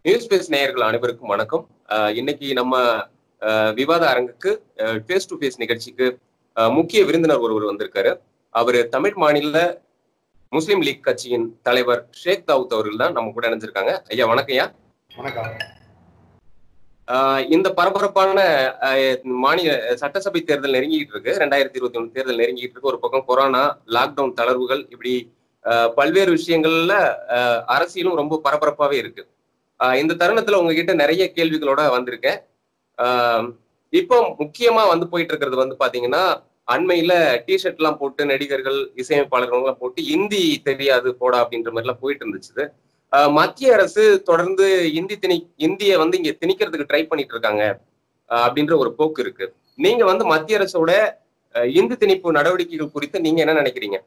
News base நேயர்கள் அனைவருக்கும் வணக்கம் அஹ் இன்னைக்கு நம்ம அஹ், விவாத அரங்குக்கு ஃபேஸ் டு ஃபேஸ் நிகழ்ச்சிக்கு அஹ், முக்கிய விருந்தினர் ஒருவர் வந்திருக்காரு அவர் தமிழ் மாநில முஸ்லீம் லீக் கட்சியின் தலைவர் ஷேக் தாவூத் அவர்கள் தான் நம்ம கூட இணைஞ்சிருக்காங்க ஐயா வணக்கம் ஐயா வணக்கம் ஆஹ் இந்த பரபரப்பான ஆஹ் மாநில சட்டசபை தேர்தல் நெருங்கிட்டு இருக்கு ரெண்டாயிரத்தி இருபத்தி ஒண்ணு தேர்தல் நெருங்கிட்டு இருக்கு ஒரு பக்கம் கொரோனா லாக்டவுன் தளர்வுகள் இப்படி ஆஹ் பல்வேறு விஷயங்கள்ல ஆஹ் அரசியலும் ரொம்ப பரபரப்பாவே இருக்கு ஆஹ் இந்த தருணத்துல உங்ககிட்ட நிறைய கேள்விகளோட வந்திருக்கேன் ஆஹ் இப்போ முக்கியமா வந்து போயிட்டு இருக்கிறது வந்து பாத்தீங்கன்னா அண்மையில டிஷர்ட் எல்லாம் போட்டு நடிகர்கள் இசையமைப்பாளர்கள் எல்லாம் போட்டு இந்தி தெரியாது போடா அப்படின்ற மாதிரி எல்லாம் போயிட்டு இருந்துச்சு ஆஹ் மத்திய அரசு தொடர்ந்து இந்தி திணி இந்திய வந்து இங்க திணிக்கிறதுக்கு ட்ரை பண்ணிட்டு இருக்காங்க ஆஹ் அப்படின்ற ஒரு போக்கு இருக்கு நீங்க வந்து மத்திய அரசோட ஆஹ் இந்தி திணிப்பு நடவடிக்கைகள் குறித்து நீங்க என்ன நினைக்கிறீங்க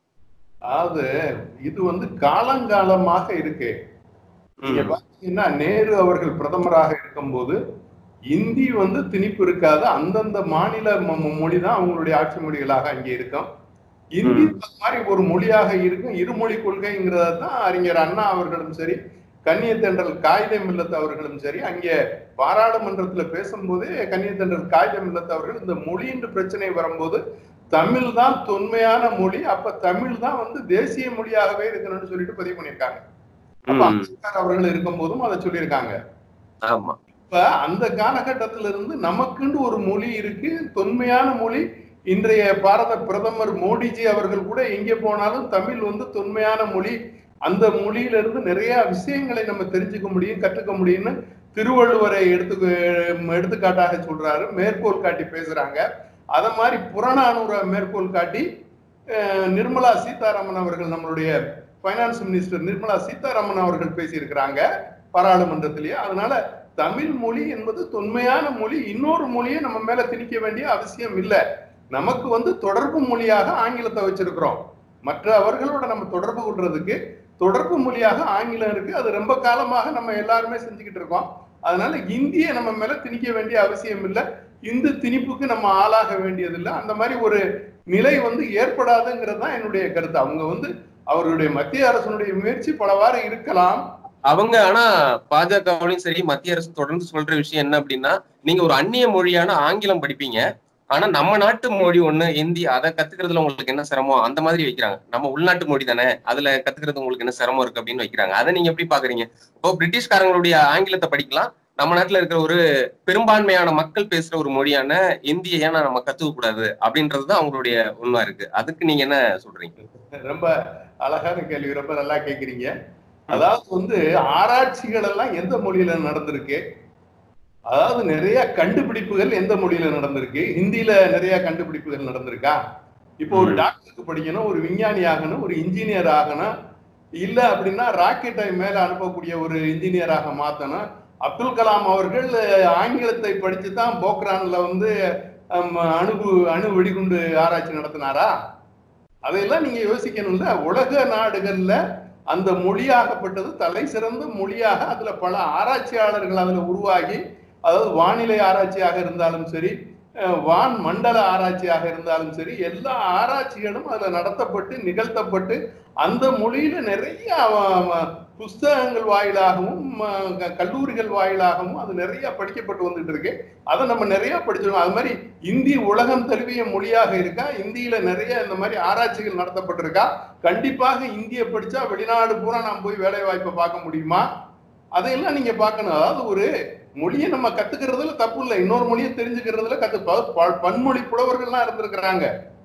அதாவது இது வந்து காலங்காலமாக இருக்கு நீங்க பாத்தீங்கன்னா நேரு அவர்கள் பிரதமராக இருக்கும்போது இந்தி வந்து திணிப்பு இருக்காது அந்தந்த மாநில மொழி தான் அவங்களுடைய ஆட்சி மொழிகளாக அங்கே இருக்கும் இந்தி ம். அந்த மாதிரி ஒரு மொழியாக இருக்கும் இருமொழி கொள்கைங்கிறத தான் அறிஞர் அண்ணா அவர்களும் சரி கன்னியத்தென்றல் காகிதம் இல்லத்து அவர்களும் சரி அங்கே பாராளுமன்றத்துல பேசும்போதே கன்னியத்தென்றல் காகிதம் இல்லத்து அவர்கள் இந்த மொழின்ற பிரச்சனை வரும்போது தமிழ் தான் தொன்மையான மொழி அப்ப தமிழ் தான் வந்து தேசிய மொழியாகவே இருக்கணும்னு சொல்லிட்டு பதிவு பண்ணியிருக்காங்க அப்ப ம், அம்பேத்கர் அவர்கள் இருக்கும் போதும் அதை சொல்லியிருக்காங்க ஆமா இப்ப அந்த காலகட்டத்தில இருந்து நமக்குன்னு ஒரு மொழி இருக்கு தொன்மையான மொழி இன்றைய பாரத பிரதமர் மோடிஜி அவர்கள் கூட எங்கே போனாலும் தமிழ் வந்து தொன்மையான மொழி அந்த மொழியில இருந்து நிறைய விஷயங்களை நம்ம தெரிஞ்சுக்க முடியும் கற்றுக்க முடியும்னு திருவள்ளுவரை எடுத்து எடுத்துக்காட்டாக சொல்றாரு மேற்கோள் காட்டி பேசுறாங்க அத மாதிரி புறநானூரை மேற்கோள் காட்டி அஹ், நிர்மலா சீதாராமன் அவர்கள் நம்மளுடைய ஃபைனான்ஸ் மினிஸ்டர் நிர்மலா சீதாராமன் அவர்கள் பேசியிருக்கிறாங்க பாராளுமன்றத்திலேயே அதனால தமிழ் மொழி என்பது தொன்மையான மொழி இன்னொரு மொழியை நம்ம மேல திணிக்க வேண்டிய அவசியம் இல்லை நமக்கு வந்து தொடர்பு மொழியாக ஆங்கிலத்தை வச்சிருக்கிறோம் மற்ற அவர்களோட நம்ம தொடர்பு கொள்றதுக்கு தொடர்பு மொழியாக ஆங்கிலம் இருக்கு அது ரொம்ப காலமாக நம்ம எல்லாருமே செஞ்சுக்கிட்டு இருக்கோம் அதனால இந்திய நம்ம மேல திணிக்க வேண்டிய அவசியம் இல்லை இந்து திணிப்புக்கு நம்ம ஆளாக வேண்டியதில்லை அந்த மாதிரி ஒரு நிலை வந்து ஏற்படாதுங்கிறது தான் என்னுடைய கருத்து அவங்க வந்து அவர்களுடைய மத்திய அரசனுடைய முயற்சி பலவாறு இருக்கலாம் அவங்க ஆனா பாஜகவிலையும் சரி மத்திய அரசு தொடர்ந்து சொல்ற விஷயம் என்ன அப்படின்னா நீங்க ஒரு அந்நிய மொழியான ஆங்கிலம் படிப்பீங்க ஆனா நம்ம நாட்டு மொழி ஒண்ணு ஹிந்தி அதை கத்துக்கிறதுல உங்களுக்கு என்ன சிரமம் அந்த மாதிரி வைக்கிறாங்க நம்ம உள்நாட்டு மொழி தானே அதுல கத்துக்கிறது உங்களுக்கு என்ன சிரமம் இருக்கு அப்படின்னு வைக்கிறாங்க அதை நீங்க எப்படி பாக்குறீங்க இப்போ பிரிட்டிஷ்காரங்களுடைய ஆங்கிலத்தை படிக்கலாம் நம்ம நாட்டுல இருக்கிற ஒரு பெரும்பான்மையான மக்கள் பேசுற ஒரு மொழியான இந்தியை ஏன் நம்ம கத்துக்க கூடாது அப்படின்றதுதான் அவங்களுடைய உண்மை இருக்கு அதுக்கு நீங்க என்ன சொல்றீங்க ரொம்ப அழகான கேள்வி ரொம்ப நல்லா கேக்குறீங்க அதாவது வந்து ஆராய்ச்சிகள் எல்லாம் எந்த மொழியில நடந்திருக்கு அதாவது நிறைய கண்டுபிடிப்புகள் எந்த மொழியில நடந்திருக்கு ஹிந்தியில நிறைய கண்டுபிடிப்புகள் நடந்திருக்கா இப்போ ஒரு ம். டாக்டருக்கு படிக்கணும் ஒரு விஞ்ஞானி ஆகணும் ஒரு இன்ஜினியர் ஆகணும் இல்ல அப்படின்னா ராக்கெட்டை மேல அனுப்பக்கூடிய ஒரு இன்ஜினியராக மாத்தணும் அப்துல் கலாம் அவர்கள் ஆங்கிலத்தை படிச்சு தான் போக்ரான்ல வந்து ஹம், அணுகு அணு வெடிகுண்டு ஆராய்ச்சி நடத்தினாரா அதையெல்லாம் நீங்க யோசிக்கணும்ல உலக நாடுகள்ல அந்த மொழியாகப்பட்டது தலை சிறந்த மொழியாக அதுல பல ஆராய்ச்சியாளர்கள் அதுல உருவாகி அதாவது வானிலை ஆராய்ச்சியாக இருந்தாலும் சரி அஹ், வான் மண்டல ஆராய்ச்சியாக இருந்தாலும் சரி எல்லா ஆராய்ச்சிகளும் அதுல நடத்தப்பட்டு நிகழ்த்தப்பட்டு அந்த மொழியில நிறைய அவ- அவ- புஸ்தகங்கள் வாயிலாகவும் அஹ், க- கல்லூரிகள் வாயிலாகவும் அது நிறைய படிக்கப்பட்டு வந்துட்டு இருக்கு அதை நம்ம நிறைய படிச்சிருக்கோம் அது மாதிரி இந்தி உலகம் தழுவிய மொழியாக இருக்கா இந்தியில நிறைய இந்த மாதிரி ஆராய்ச்சிகள் நடத்தப்பட்டிருக்கா கண்டிப்பாக இந்திய படிச்சா வெளிநாடு பூரா நாம் போய் வேலை வாய்ப்பை பார்க்க முடியுமா அதையெல்லாம் நீங்க பார்க்கணும் அதாவது ஒரு மொழியை நம்ம கத்துக்கிறதுல தப்பு இல்லை இன்னொரு மொழியை தெரிஞ்சுக்கிறதுல கத்து ப- ப- பன்மொழி புலவர்கள்லாம் இருந்திருக்கிறாங்க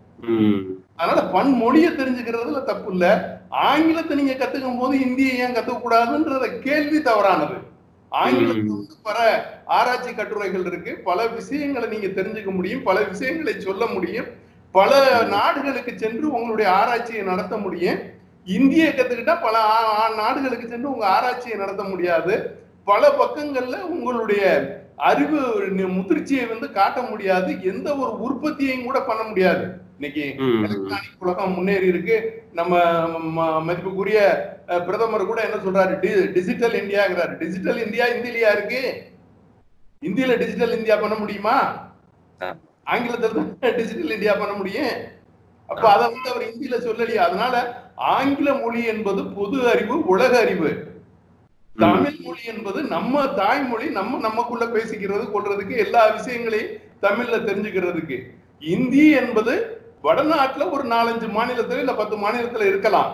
அதனால பன்மொழியை தெரிஞ்சுக்கிறதுல தப்பு இல்ல ஆங்கிலத்தை நீங்க கத்துக்கும் போது இந்தியை ஏன் கத்துக்க கூடாதுன்றத கேள்வி தவறானது ஆங்கிலத்துல வந்து பல ஆராய்ச்சி கட்டுரைகள் இருக்கு பல விஷயங்களை நீங்க தெரிஞ்சுக்க முடியும் பல விஷயங்களை சொல்ல முடியும் பல நாடுகளுக்கு சென்று உங்களுடைய ஆராய்ச்சியை நடத்த முடியும் இந்தியை கத்துக்கிட்டா பல ஆ- ஆ- நாடுகளுக்கு சென்று உங்க ஆராய்ச்சியை நடத்த முடியாது பல பக்கங்கள்ல உங்களுடைய அறிவு நி- முதிர்ச்சியை வந்து காட்ட முடியாது எந்த ஒரு உற்பத்தியையும் கூட பண்ண முடியாது இன்னைக்கு எலக்ட்ரானிக் உலகம் முன்னேறி இருக்கு நம்ம ம- மதிப்புக்குரிய அஹ், பிரதமர் கூட என்ன சொல்றாரு டி- டிஜிட்டல் இந்தியாங்கிறாரு டிஜிட்டல் இந்தியா இந்தியிலயா இருக்கு இந்தியில டிஜிட்டல் இந்தியா பண்ண முடியுமா ஆ. ஆங்கிலத்துல தான் டிஜிட்டல் இந்தியா பண்ண முடியும் அப்ப அதை வந்து அவர் இந்தியில சொல்லலையா அதனால ஆங்கில மொழி என்பது பொது அறிவு உலக அறிவு ம். தமிழ் மொழி என்பது நம்ம தாய்மொழி நம்ம நமக்குள்ள பேசிக்கிறது கொள்றதுக்கு எல்லா விஷயங்களையும் தமிழ்ல தெரிஞ்சுக்கிறதுக்கு இந்தி என்பது வடநாட்டுல ஒரு நாலஞ்சு மாநிலத்துல இல்ல பத்து மாநிலத்துல இருக்கலாம்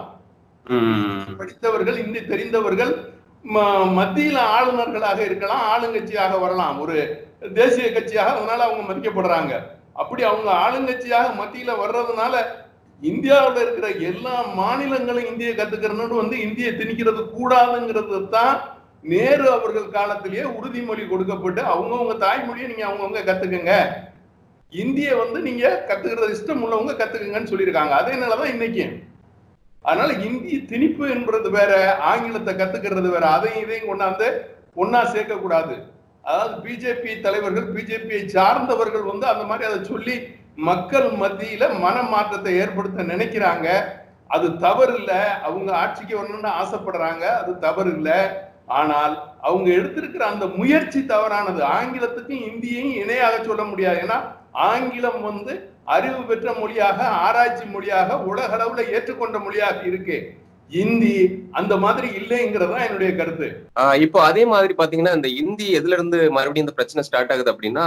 ம். படித்தவர்கள் இந்தி தெரிந்தவர்கள் ம- மத்தியில ஆளுநர்களாக இருக்கலாம் ஆளுங்கட்சியாக வரலாம் ஒரு தேசிய கட்சியாக அதனால அவங்க மதிக்கப்படுறாங்க அப்படி அவங்க ஆளுங்கட்சியாக மத்தியில வர்றதுனால இந்தியாவுல இருக்கிற எல்லா மாநிலங்களும் இந்தியை கத்துக்கிறன்னு வந்து இந்தியை திணிக்கிறது கூடாதுங்கிறது தான் நேரு அவர்கள் காலத்திலேயே உறுதிமொழி கொடுக்கப்பட்டு அவங்கவுங்க தாய்மொழியை நீங்க அவங்கவுங்க கத்துக்குங்க இந்திய வந்து நீங்க கத்துக்கிறது இஷ்டம் உள்ளவங்க கத்துக்குங்கன்னு சொல்லியிருக்காங்க அதேனாலதான் இன்னைக்கு அதனால இந்தி திணிப்பு என்பது வேற ஆங்கிலத்தை கத்துக்கிறது வேற அதையும் இதையும் கொண்டாந்து ஒன்னா சேர்க்க கூடாது அதாவது பிஜேபி தலைவர்கள் பிஜேபியை சார்ந்தவர்கள் வந்து அந்த மாதிரி அதை சொல்லி மக்கள் மத்தியில மன மாற்றத்தை ஏற்படுத்த நினைக்கிறாங்க அது தவறு இல்ல அவங்க ஆட்சிக்கு வரணும்னு ஆசைப்படுறாங்க அது தவறு இல்ல ஆனால் அவங்க எடுத்திருக்கிற அந்த முயற்சி தவறானது ஆங்கிலத்துக்கும் இந்தியையும் இணையாக சொல்ல முடியாது ஏன்னா ஆங்கிலம் வந்து அறிவு பெற்ற மொழியாக ஆராய்ச்சி மொழியாக உலக அளவுல ஏற்றுக்கொண்ட மொழியாக இருக்கு இந்தி அந்த மாதிரி இல்லைங்கிறது தான் என்னுடைய கருத்து ஆஹ் இப்போ அதே மாதிரி பாத்தீங்கன்னா இந்த இந்தி எதுல இருந்து மறுபடியும் இந்த பிரச்சனை ஸ்டார்ட் ஆகுது அப்படின்னா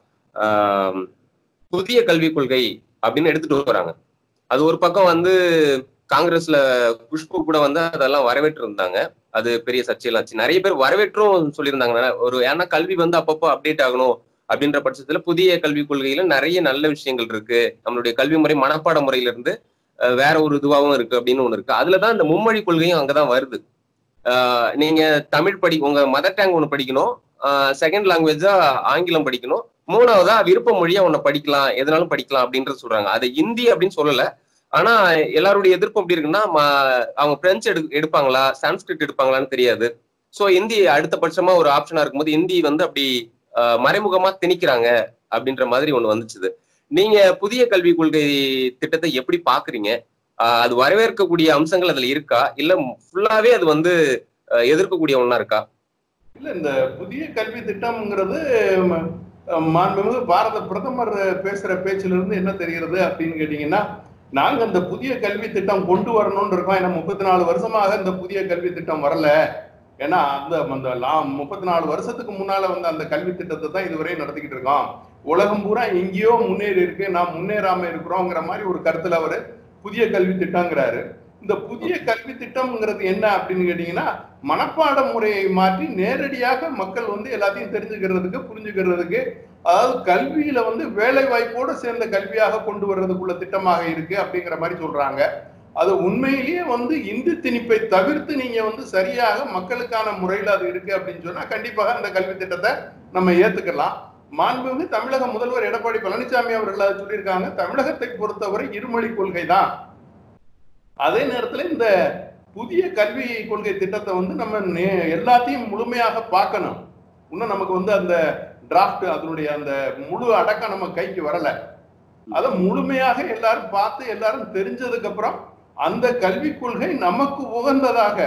ஆஹ் புதிய கல்விக் கொள்கை அப்படின்னு எடுத்துட்டு வராங்க அது ஒரு பக்கம் வந்து காங்கிரஸ்ல குஷ்பு கூட வந்து அதெல்லாம் வரவேற்று இருந்தாங்க அது பெரிய சர்ச்சையெல்லாம் ஆச்சு நிறைய பேர் வரவேற்றும் சொல்லியிருந்தாங்க ஒரு ஏன்னா கல்வி வந்து அப்பப்போ அப்டேட் ஆகணும் அப்படின்ற பட்சத்துல புதிய கல்விக் கொள்கையில நிறைய நல்ல விஷயங்கள் இருக்கு நம்மளுடைய கல்வி முறை மனப்பாட முறையில இருந்து அஹ், வேற ஒரு இதுவாகவும் இருக்கு அப்படின்னு ஒண்ணு இருக்கு அதுலதான் இந்த மும்மொழி கொள்கையும் அங்கதான் வருது ஆஹ், நீங்க தமிழ் படி உங்க மதர் டேங் ஒண்ணு படிக்கணும் செகண்ட் லாங்குவேஜா ஆங்கிலம் படிக்கணும் மூணாவதா விருப்ப மொழியா ஒண்ணு படிக்கலாம் எதுனாலும் படிக்கலாம் அப்படின்றது சொல்றாங்க அது இந்தி அப்படின்னு சொல்லல ஆனா எல்லாருடைய எதிர்ப்பு எப்படி இருக்குன்னா ம- அவங்க பிரெஞ்சு எடு எடுப்பாங்களா சான்ஸ்கிரிட் எடுப்பாங்களான்னு தெரியாது சோ இந்தி அடுத்த பட்சமா ஒரு ஆப்ஷனா இருக்கும்போது இந்தி வந்து அப்படி ஆஹ், மறைமுகமா திணிக்கிறாங்க அப்படின்ற மாதிரி ஒண்ணு வந்துச்சுது நீங்க புதிய கல்விக் கொள்கை திட்டத்தை எப்படி பாக்குறீங்க ஆஹ், அது வரவேற்கக்கூடிய அம்சங்கள் அதுல இருக்கா இல்ல ஃபுல்லாவே அது வந்து ஆஹ், எதிர்க்கக்கூடிய ஒண்ணா இருக்கா இல்ல இந்த புதிய கல்வி திட்டம்ங்கிறது ம- மாண்புமிகு பாரத பிரதமர் பேசுற பேச்சுல இருந்து என்ன தெரிகிறது அப்படின்னு கேட்டீங்கன்னா நாங்க இந்த புதிய கல்வி திட்டம் கொண்டு வரணும்னு இருக்கோம் ஏன்னா முப்பத்தி நாலு வருஷமாக இந்த புதிய கல்வி திட்டம் வரல ஏன்னா அந்த அந்த லா- முப்பத்தி நாலு வருஷத்துக்கு முன்னால வந்து அந்த கல்வி திட்டத்தை தான் இதுவரை நடத்திக்கிட்டு இருக்கோம் உலகம் பூரா எங்கேயோ முன்னேறி இருக்கு நாம் முன்னேறாம இருக்கிறோங்கிற மாதிரி ஒரு கருத்துல அவரு புதிய கல்வி திட்டங்கிறாரு இந்த புதிய கல்வி திட்டம்ங்கிறது என்ன அப்படின்னு கேட்டீங்கன்னா மனப்பாட முறையை மாற்றி நேரடியாக மக்கள் வந்து எல்லாத்தையும் தெரிஞ்சுக்கிறதுக்கு புரிஞ்சுக்கிறதுக்கு அதாவது கல்வியில வந்து வேலை வாய்ப்போடு சேர்ந்த கல்வியாக கொண்டு வர்றதுக்குள்ள திட்டமாக இருக்கு அப்படிங்கிற மாதிரி சொல்றாங்க அது உண்மையிலேயே வந்து இந்து திணிப்பை தவிர்த்து நீங்க வந்து சரியாக மக்களுக்கான முறையில் அது இருக்கு அப்படின்னு சொன்னா கண்டிப்பாக அந்த கல்வி திட்டத்தை நம்ம ஏத்துக்கலாம் மாண்புமிகு தமிழக முதல்வர் எடப்பாடி பழனிசாமி அவர்கள் அதை சொல்லியிருக்காங்க தமிழகத்தை பொறுத்தவரை இருமொழி கொள்கை தான் அதே நேரத்துல இந்த புதிய கல்வி கொள்கை திட்டத்தை வந்து நம்ம நே- எல்லாத்தையும் முழுமையாக பார்க்கணும் இன்னும் நமக்கு வந்து அந்த டிராஃப்ட் அதனுடைய அந்த முழு அடக்கம் நம்ம கைக்கு வரல அதை முழுமையாக எல்லாரும் பார்த்து எல்லாரும் தெரிஞ்சதுக்கு அப்புறம் அந்த கல்விக் கொள்கை நமக்கு உகந்ததாக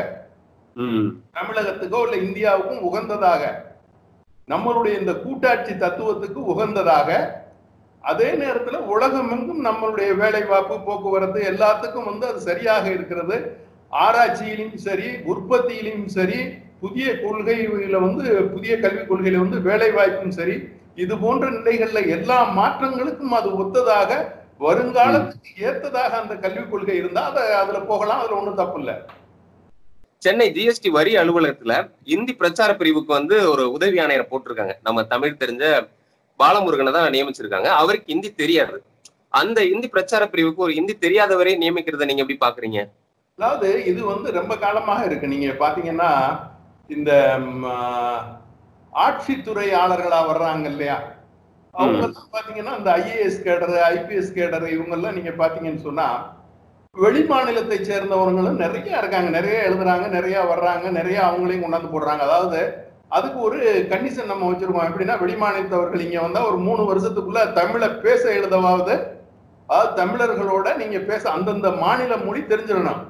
ம் தமிழகத்துக்கோ இல்ல இந்தியாவுக்கும் உகந்ததாக நம்மளுடைய இந்த கூட்டாட்சி தத்துவத்துக்கு உகந்ததாக அதே நேரத்துல உலகமெங்கும் நம்மளுடைய வேலை வாய்ப்பு போக்குவரத்து எல்லாத்துக்கும் வந்து அது சரியாக இருக்கிறது ஆராய்ச்சியிலும் சரி உற்பத்தியிலும் சரி புதிய கொள்கையில வந்து புதிய கல்விக் கொள்கையில வந்து வேலை வாய்ப்பும் சரி இது போன்ற நிலைகள்ல எல்லா மாற்றங்களுக்கும் அது ஒத்ததாக வருங்காலத்துக்கு ஏத்ததாக அந்த கல்விக் கொள்கை இருந்தா அதை அதுல போகலாம் அதுல ஒண்ணும் தப்பு இல்ல சென்னை ஜிஎஸ்டி வரி அலுவலகத்துல இந்தி பிரச்சார பிரிவுக்கு வந்து ஒரு உதவி ஆணையரை போட்டிருக்காங்க நம்ம தமிழ் தெரிஞ்ச பாலமுருகனை தான் நியமிச்சிருக்காங்க அவருக்கு இந்தி தெரியாது அந்த இந்தி பிரச்சார பிரிவுக்கு ஒரு இந்தி தெரியாதவரே நியமிக்கிறத நீங்க எப்படி பாக்குறீங்க அதாவது இது வந்து ரொம்ப காலமாக இருக்கு நீங்க பாத்தீங்கன்னா இந்த ம், ஆஹ், ஆட்சித்துறையாளர்களா வர்றாங்க இல்லையா அவங்க எல்லாம் பாத்தீங்கன்னா இந்த ஐஏஎஸ் கேடர் ஐபிஎஸ் கேடர் இவங்க எல்லாம் நீங்க பாத்தீங்கன்னு சொன்னா வெளி மாநிலத்தை சேர்ந்தவங்களும் நிறைய இருக்காங்க நிறைய எழுதுறாங்க நிறைய வர்றாங்க நிறைய அவங்களையும் கொண்டாந்து போடுறாங்க அதாவது அதுக்கு ஒரு கண்டிஷன் நம்ம வச்சிருக்கோம் எப்படின்னா வெளி மாநிலத்தவர்கள் இங்க வந்தா ஒரு மூணு வருஷத்துக்குள்ள தமிழை பேச எழுதவாவது அதாவது தமிழர்களோட நீங்க பேச அந்தந்த மாநில மொழி தெரிஞ்சிடணும்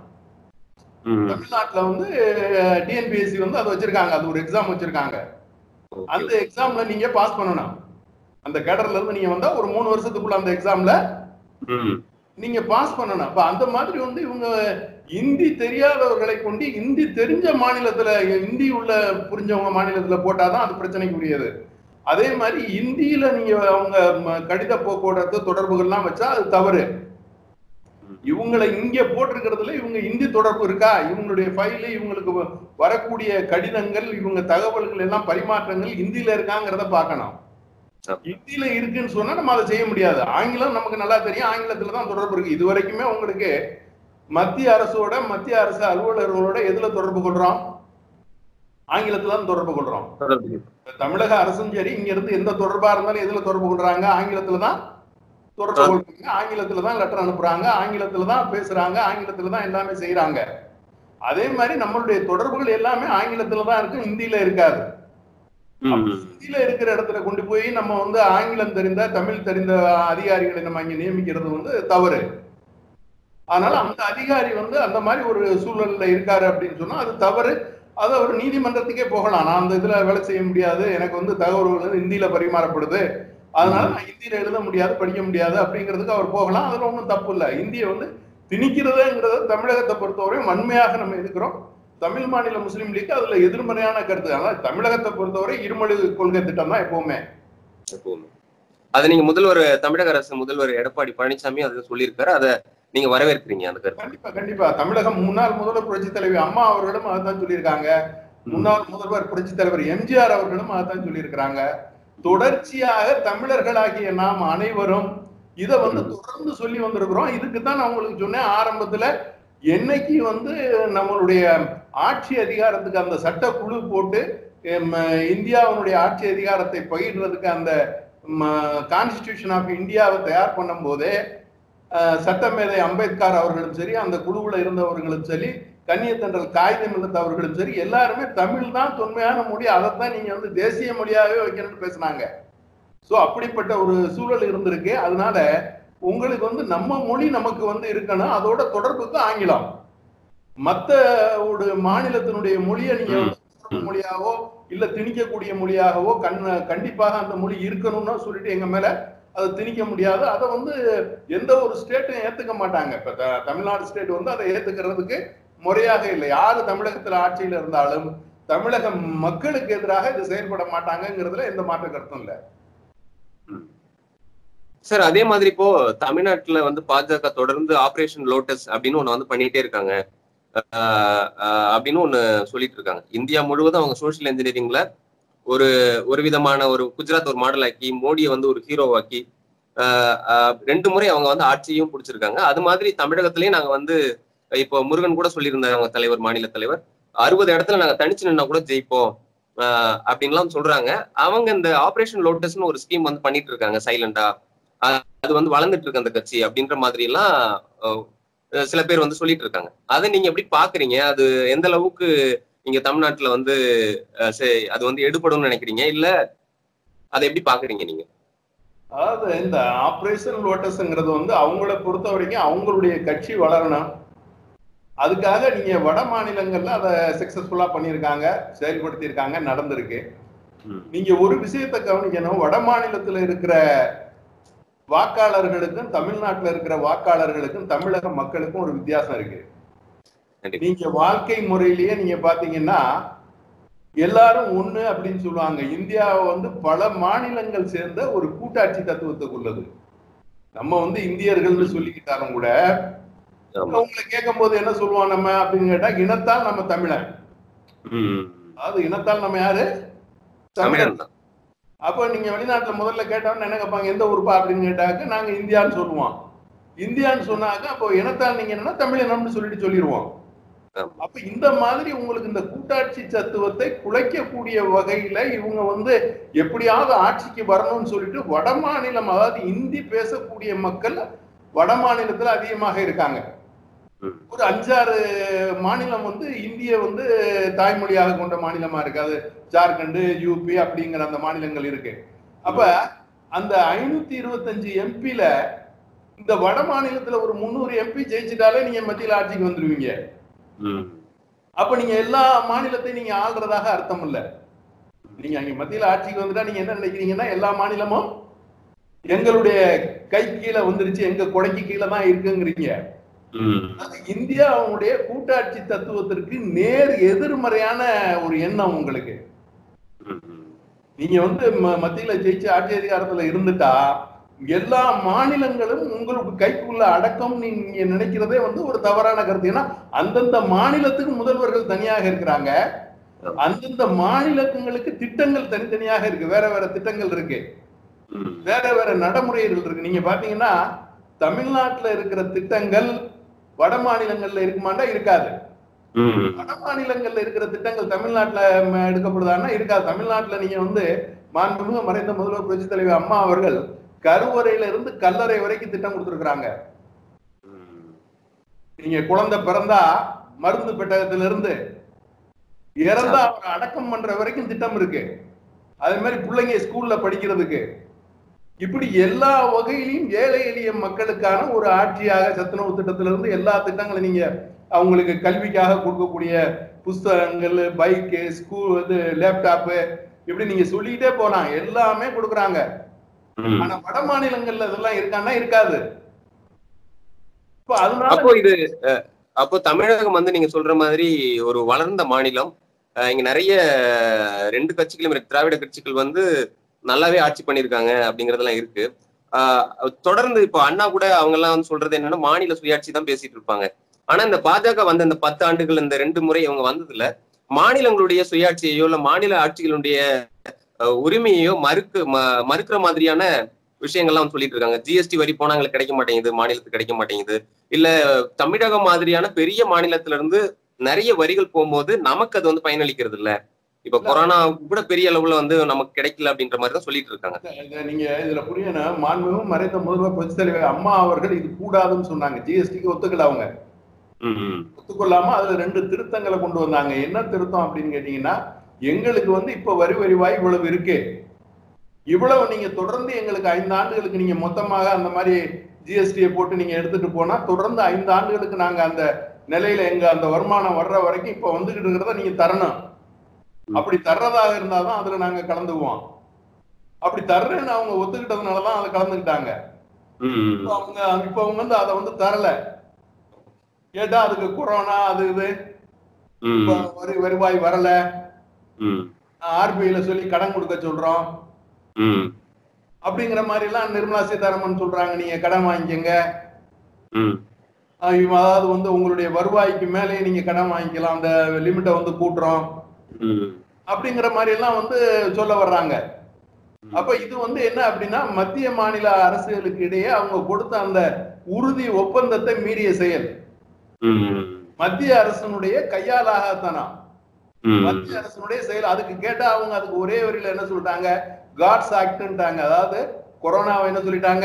ம், தமிழ்நாட்டுல வந்து டிஎன்பிஎஸ்சி வந்து அதை வச்சிருக்காங்க அது ஒரு எக்ஸாம் வச்சிருக்காங்க okay. அந்த எக்ஸாம்ல நீங்க பாஸ் பண்ணணும் அந்த கேடர்ல இருந்து நீங்க வந்தா ஒரு மூணு வருஷத்துக்குள்ள அந்த எக்ஸாம்ல ம், நீங்க பாஸ் பண்ணணும் அப்ப அந்த மாதிரி வந்து இவங்க இந்தி தெரியாதவர்களை கொண்டு இந்தி தெரிஞ்ச மாநிலத்துல இந்தி உள்ள புரிஞ்சவங்க மாநிலத்துல போட்டாதான் அது பிரச்சனைக்குரியது அதே மாதிரி இந்தியில நீங்க அவங்க ம- கடித போக்குவரத்து தொடர்புகள்லாம் வச்சா அது தவறு இவங்களை இங்க போட்டிருக்கிறதுல இவங்க இந்தி தொடர்பு இருக்கா இவங்களுடைய ஃபைலு இவங்களுக்கு வ- வரக்கூடிய கடிதங்கள் இவங்க தகவல்கள் எல்லாம் பரிமாற்றங்கள் இந்தியில இருக்காங்கிறத பார்க்கணும் இந்தியில இருக்குன்னு சொன்னா நம்ம அதை செய்ய முடியாது ஆங்கிலம் நமக்கு நல்லா தெரியும் ஆங்கிலத்துல தான் தொடர்பு இருக்கு இது வரைக்குமே உங்களுக்கு மத்திய அரசோட மத்திய அரசு அலுவலர்களோட எதுல தொடர்பு கொள்றோம் ஆங்கிலத்துல தான் தொடர்பு கொள்றோம் இப்ப தமிழக அரசும் சரி இங்க இருந்து எந்த தொடர்பா இருந்தாலும் எதுல தொடர்பு கொள்றாங்க ஆங்கிலத்துல தான் தொடர்பு கொள்றாங்க ஆங்கிலத்துல தான் லெட்டர் அனுப்புறாங்க ஆங்கிலத்துல தான் பேசுறாங்க ஆங்கிலத்துல தான் எல்லாமே செய்யறாங்க அதே மாதிரி நம்மளுடைய தொடர்புகள் எல்லாமே ஆங்கிலத்துல தான் இருக்கு ஹிந்தியில இருக்காது ஹிந்தியில இருக்கிற இடத்துல கொண்டு போய் நம்ம வந்து ஆங்கிலம் தெரிந்த தமிழ் தெரிந்த அதிகாரிகளை நம்ம இங்க நியமிக்கிறது வந்து தவறு அதனால அந்த அதிகாரி வந்து அந்த மாதிரி ஒரு சூழல்ல இருக்காரு அப்படின்னு சொன்னா அது தவறு அது அவர் நீதிமன்றத்துக்கே போகலாம் நான் அந்த இதுல வேலை செய்ய முடியாது எனக்கு வந்து தகவல்கள் வந்து இந்தியில பரிமாறப்படுது அதனால நான் இந்தியில எழுத முடியாது படிக்க முடியாது அப்படிங்கிறதுக்கு அவர் போகலாம் அதுல ஒன்றும் தப்பு இல்லை இந்தியை வந்து திணிக்கிறதுங்கிறத தமிழகத்தை பொறுத்தவரை வன்மையாக நம்ம இருக்கிறோம் தமிழ் மாநில முஸ்லீம் லீக் அதுல எதிர்மறையான கருத்து ஆனால் தமிழகத்தை பொறுத்தவரை இருமொழி கொள்கை திட்டம் தான் எப்பவுமே எப்பவுமே அது நீங்க முதல்வர் தமிழக அரசு முதல்வர் எடப்பாடி பழனிசாமி அது சொல்லியிருக்காரு அதை நீங்க வரவேற்கிறீங்க அந்த கருத்து கண்டிப்பா கண்டிப்பா தமிழகம் முன்னாள் முதல்வர் புரட்சி தலைவி அம்மா அவர்களும் அதான் சொல்லியிருக்காங்க முன்னாள் முதல்வர் புரட்சி தலைவர் எம்ஜிஆர் அவர்களும் அதான் சொல்லியிருக்கிறாங்க தொடர்ச்சியாக தமிழர்களாகிய நாம் அனைவரும் இதை வந்து தொடர்ந்து சொல்லி வந்திருக்கிறோம் இதுக்கு தான் நான் உங்களுக்கு சொன்னேன் ஆரம்பத்துல என்னைக்கு வந்து நம்மளுடைய ஆட்சி அதிகாரத்துக்கு அந்த சட்டக்குழு போட்டு எம், இந்தியாவினுடைய ஆட்சி அதிகாரத்தை பகிர்றதுக்கு அந்த கான்ஸ்டிடியூஷன் ஆஃப் இந்தியாவை தயார் பண்ணும் போதே அஹ், சட்டமேதை அம்பேத்கர் அவர்களும் சரி அந்த குழுவுல இருந்தவர்களும் சரி கன்னியத்தன்றல் காகிதம் இருந்தவர்களும் சரி எல்லாருமே தமிழ் தான் தொன்மையான மொழி அதைத்தான் நீங்க வந்து தேசிய மொழியாகவே வைக்கணும்னு பேசுனாங்க சோ அப்படிப்பட்ட ஒரு சூழல் இருந்திருக்கு அதனால உங்களுக்கு வந்து நம்ம மொழி நமக்கு வந்து இருக்கணும் அதோட தொடர்புக்கு ஆங்கிலம் மத்த ஒரு மாநிலத்தினுடைய மொழியை நீங்க வந்து தொடர்பு மொழியாவோ இல்ல திணிக்கக்கூடிய மொழியாகவோ கண் கண்டிப்பாக அந்த மொழி இருக்கணும்னு சொல்லிட்டு எங்க மேல அதை திணிக்க முடியாது அதை வந்து எந்த ஒரு ஸ்டேட்டும் ஏத்துக்க மாட்டாங்க இப்ப த- தமிழ்நாடு ஸ்டேட் வந்து அதை ஏத்துக்கிறதுக்கு முறையாக இல்லை யாரு தமிழகத்துல ஆட்சியில இருந்தாலும் தமிழக மக்களுக்கு எதிராக இது செயல்பட மாட்டாங்கங்கிறதுல எந்த மாற்று கருத்தும் இல்லை சார் அதே மாதிரி இப்போ தமிழ்நாட்டுல வந்து பாஜக தொடர்ந்து ஆபரேஷன் லோட்டஸ் அப்படின்னு ஒண்ணு வந்து பண்ணிட்டே இருக்காங்க ஆஹ் ஆஹ் அப்படின்னு ஒண்ணு சொல்லிட்டு இருக்காங்க இந்தியா முழுவதும் அவங்க சோஷியல் இன்ஜினியரிங்ல ஒரு ஒரு விதமான ஒரு குஜராத் ஒரு மாடல் ஆக்கி மோடியை வந்து ஒரு ஹீரோவாக்கி ஆஹ் ஆஹ் ரெண்டு முறை அவங்க வந்து ஆட்சியும் பிடிச்சிருக்காங்க அது மாதிரி தமிழகத்திலயும் நாங்க வந்து இப்போ முருகன் கூட சொல்லியிருந்தாரு அவங்க தலைவர் மாநில தலைவர் அறுபது இடத்துல நாங்க தனிச்சு நின்னா கூட ஜெயிப்போம் ஆஹ் அப்படின்லாம் சொல்றாங்க அவங்க இந்த ஆபரேஷன் லோட்டஸ்னு ஒரு ஸ்கீம் வந்து பண்ணிட்டு இருக்காங்க சைலண்டா அது வந்து வளர்ந்துட்டு இருக்கு அந்த கட்சி அப்படின்ற மாதிரி எல்லாம் அஹ், சில பேர் வந்து சொல்லிட்டு இருக்காங்க அதை நீங்க எப்படி பாக்குறீங்க அது எந்த அளவுக்கு நீங்க தமிழ்நாட்டுல வந்து அஹ், சரி, அது வந்து எடுபடும்னு நினைக்கிறீங்க இல்ல அதை எப்படி பாக்குறீங்க நீங்க அதாவது இந்த ஆபரேஷன் லோட்டஸ்ங்கிறது வந்து அவங்கள பொறுத்த வரைக்கும் அவங்களுடைய கட்சி வளரணும் அதுக்காக நீங்க வட மாநிலங்கள்ல அதை சக்சஸ்ஃபுல்லா பண்ணியிருக்காங்க செயல்படுத்தியிருக்காங்க நடந்திருக்கு நீங்க ஒரு விஷயத்தை கவனிக்கணும் வட மாநிலத்துல இருக்கிற வாக்காளர்களுக்கும் தமிழ்நாட்டுல இருக்கிற வாக்காளர்களுக்கும் தமிழக மக்களுக்கும் ஒரு வித்தியாசம் இருக்கு கண்டிப்பா. நீங்க வாழ்க்கை முறையிலேயே நீங்க பாத்தீங்கன்னா எல்லாரும் ஒண்ணு அப்படின்னு சொல்லுவாங்க இந்தியாவை வந்து பல மாநிலங்கள் சேர்ந்த ஒரு கூட்டாட்சி தத்துவத்துக்குள்ளது நம்ம வந்து இந்தியர்கள்னு சொல்லிக்கிட்டாலும் கூட ஆமா. உங்களை கேட்கும் போது என்ன சொல்லுவோம் நம்ம அப்படின்னு கேட்டா இனத்தால் நம்ம தமிழன் ம். அதாவது இனத்தால் நம்ம யாரு தமிழன் தமிழன் தான் அப்போ நீங்க வெளிநாட்டுல முதல்ல கேட்டவொன்னு என்ன கேட்பாங்க எந்த ஊருப்பா அப்படின்னு கேட்டாக்க நாங்க இந்தியான்னு சொல்லுவோம் இந்தியான்னு சொன்னாக்க அப்போ இனத்தால் நீங்க என்னன்னா தமிழினம்னு சொல்லிட்டு சொல்லிடுவோம் ஆமா. அப்ப இந்த மாதிரி உங்களுக்கு இந்த கூட்டாட்சி தத்துவத்தை குலைக்கக்கூடிய வகையில இவங்க வந்து எப்படியாவது ஆட்சிக்கு வரணும்னு சொல்லிட்டு வட மாநிலம் அதாவது இந்தி பேசக்கூடிய மக்கள் வட மாநிலத்துல அதிகமாக இருக்காங்க ம். ஒரு அஞ்சாறு மாநிலம் வந்து இந்திய வந்து தாய்மொழியாக கொண்ட மாநிலமா இருக்கு அது ஜார்க்கண்ட் யூபி அப்படிங்கிற அந்த மாநிலங்கள் இருக்கு அப்ப அந்த ஐநூத்தி இருபத்தஞ்சு எம்பில இந்த வட மாநிலத்துல ஒரு முந்நூறு எம்பி ஜெயிச்சிட்டாலே நீங்க மத்தியில ஆட்சிக்கு வந்துருவீங்க ம். அப்ப நீங்க எல்லா மாநிலத்தையும் நீங்க ஆள்றதாக அர்த்தம் இல்ல நீங்க அங்க மத்தியில ஆட்சிக்கு வந்துட்டா நீங்க என்ன நினைக்கிறீங்கன்னா எல்லா மாநிலமும் எங்களுடைய கை கீழே வந்துருச்சு எங்க கொடைக்கு கீழே தான் இருக்குங்கிறீங்க ம், அது இந்தியாவுடைய கூட்டாட்சி தத்துவத்திற்கு நேர் எதிர்மறையான ஒரு எண்ணம் உங்களுக்கு ம், ம். நீங்க வந்து ம- மத்தியில ஜெயிச்சு ஆட்சி அதிகாரத்துல இருந்துட்டா எல்லா மாநிலங்களும் உங்களுக்கு கைக்குள்ள அடக்கம் நீங்க நினைக்கிறதே வந்து ஒரு தவறான கருத்து ஏன்னா அந்தந்த மாநிலத்துக்கு முதல்வர்கள் தனியாக இருக்கிறாங்க அந்தந்த மாநிலங்களுக்கு திட்டங்கள் தனித்தனியாக இருக்கு வேற வேற திட்டங்கள் இருக்கு ம், வேற வேற நடைமுறைகள் இருக்கு நீங்க பாத்தீங்கன்னா தமிழ்நாட்டுல இருக்கிற திட்டங்கள் வட மாநிலங்கள்ல இருக்குமாண்டா இருக்காது ம், வட மாநிலங்கள்ல இருக்கிற திட்டங்கள் தமிழ்நாட்டுல ம, எடுக்கப்படுதான்னா இருக்காது தமிழ்நாட்டுல நீங்க வந்து மாண்புமிகு மறைந்த முதல்வர் புரட்சி தலைவர் அம்மா அவர்கள் கருவறையில இருந்து கல்லறை வரைக்கும் திட்டம் கொடுத்திருக்கிறாங்க ம். நீங்க குழந்தை பிறந்தா மருந்து பெட்டகத்துல இருந்து இறந்தா அவரை அடக்கம் பண்ற வரைக்கும் திட்டம் இருக்கு அதே மாதிரி பிள்ளைங்க ஸ்கூல்ல படிக்கிறதுக்கு இப்படி எல்லா வகையிலையும் ஏழை எளிய மக்களுக்கான ஒரு ஆட்சியாக சத்துணவு திட்டத்துல இருந்து எல்லா திட்டங்களும் நீங்க அவங்களுக்கு கல்விக்காக கொடுக்கக்கூடிய புஸ்தகங்கள் பைக்கு ஸ்கூல் இது லேப்டாப்பு இப்படி நீங்க சொல்லிட்டே போலாம் எல்லாமே கொடுக்குறாங்க ம். ஆனா வட மாநிலங்கள்ல இதெல்லாம் இருக்கான்னா இருக்காது இப்ப அதனால அப்போ இது அஹ், அப்போ தமிழகம் வந்து நீங்க சொல்ற மாதிரி ஒரு வளர்ந்த மாநிலம் அஹ், இங்க நிறைய ரெண்டு கட்சிகளும் இருக்கு திராவிட கட்சிகள் வந்து நல்லாவே ஆட்சி பண்ணியிருக்காங்க அப்படிங்கறதெல்லாம் இருக்கு ஆஹ், தொடர்ந்து இப்போ அண்ணா கூட அவங்க எல்லாம் வந்து சொல்றது என்னன்னா மாநில சுயாட்சி தான் பேசிட்டு இருப்பாங்க ஆனா இந்த பாஜக வந்த இந்த பத்து ஆண்டுகள் இந்த ரெண்டு முறை இவங்க வந்ததுல மாநிலங்களுடைய சுயாட்சியையோ இல்ல மாநில ஆட்சிகளுடைய அஹ், உரிமையையோ மறுக்க ம- மறுக்கிற மாதிரியான விஷயங்கள்லாம் வந்து சொல்லிட்டு இருக்காங்க ஜிஎஸ்டி வரி போனா எங்களுக்கு கிடைக்க மாட்டேங்குது மாநிலத்துக்கு கிடைக்க மாட்டேங்குது இல்ல தமிழகம் மாதிரியான பெரிய மாநிலத்துல இருந்து நிறைய வரிகள் போகும்போது நமக்கு அது வந்து பயனளிக்கிறது இல்ல இப்ப கொரோனா கூட பெரிய அளவுல வந்து நமக்கு கிடைக்கல அப்படின்ற மாதிரி தான் சொல்லிட்டு இருக்காங்க இத நீங்க இதுல புரியணும் மாண்புமிகு மறைந்த முதல்வர் புரட்சி தலைவர் அம்மா அவர்கள் இது கூடாதுன்னு சொன்னாங்க ஜிஎஸ்டிக்கு ஒத்துக்கல அவங்க ம், ம், ஒத்துக்கொள்ளாம அதுல ரெண்டு திருத்தங்களை கொண்டு வந்தாங்க என்ன திருத்தம் அப்படின்னு கேட்டீங்கன்னா எங்களுக்கு வந்து இப்ப வரி வரிவாய் இவ்வளவு இருக்கு இவ்வளவு நீங்க தொடர்ந்து எங்களுக்கு ஐந்து ஆண்டுகளுக்கு நீங்க மொத்தமாக அந்த மாதிரி ஜிஎஸ்டியை போட்டு நீங்க எடுத்துட்டு போனா தொடர்ந்து ஐந்து ஆண்டுகளுக்கு நாங்க அந்த நிலையில எங்க அந்த வருமானம் வர்ற வரைக்கும் இப்ப வந்துகிட்டு இருக்கிறத நீங்க தரணும் அப்படி தர்றதாக இருந்தாதான் அதுல நாங்க கலந்துக்குவோம் அப்படி தர்றேன்னு அவங்க ஒத்துக்கிட்டதுனாலதான் அதை கலந்துக்கிட்டாங்க ம், ம், இப்ப அவங்க இப்ப அவங்க வந்து அதை வந்து தரல கேட்டா அதுக்கு கொரோனா அது இது ம், இப்ப வரி வருவாய் வரல ம், ஆர்பிஐல சொல்லி கடன் கொடுக்க சொல்றோம் ம், அப்படிங்கிற மாதிரி எல்லாம் நிர்மலா சீதாராமன் சொல்றாங்க நீங்க கடன் வாங்கிக்கங்க ம், ஆஹ் இவ- அதாவது வந்து உங்களுடைய வருவாய்க்கு மேலே நீங்க கடன் வாங்கிக்கலாம் அந்த லிமிட்டை வந்து கூட்டுறோம் ம், அப்படிங்கிற மாதிரி எல்லாம் வந்து சொல்ல வர்றாங்க அப்ப இது வந்து என்ன அப்படின்னா மத்திய மாநில அரசுகளுக்கு இடையே அவங்க கொடுத்த அந்த உறுதி ஒப்பந்தத்தை மீறிய செயல் ம், ம், மத்திய அரசனுடைய கையாலாகத்தனம் ம், மத்திய அரசனுடைய செயல் அதுக்கு கேட்டா அவங்க அதுக்கு ஒரே வரியில என்ன சொல்லிட்டாங்க காட்ஸ் ஆக்ட்ன்றாங்க அதாவது கொரோனாவை என்ன சொல்லிட்டாங்க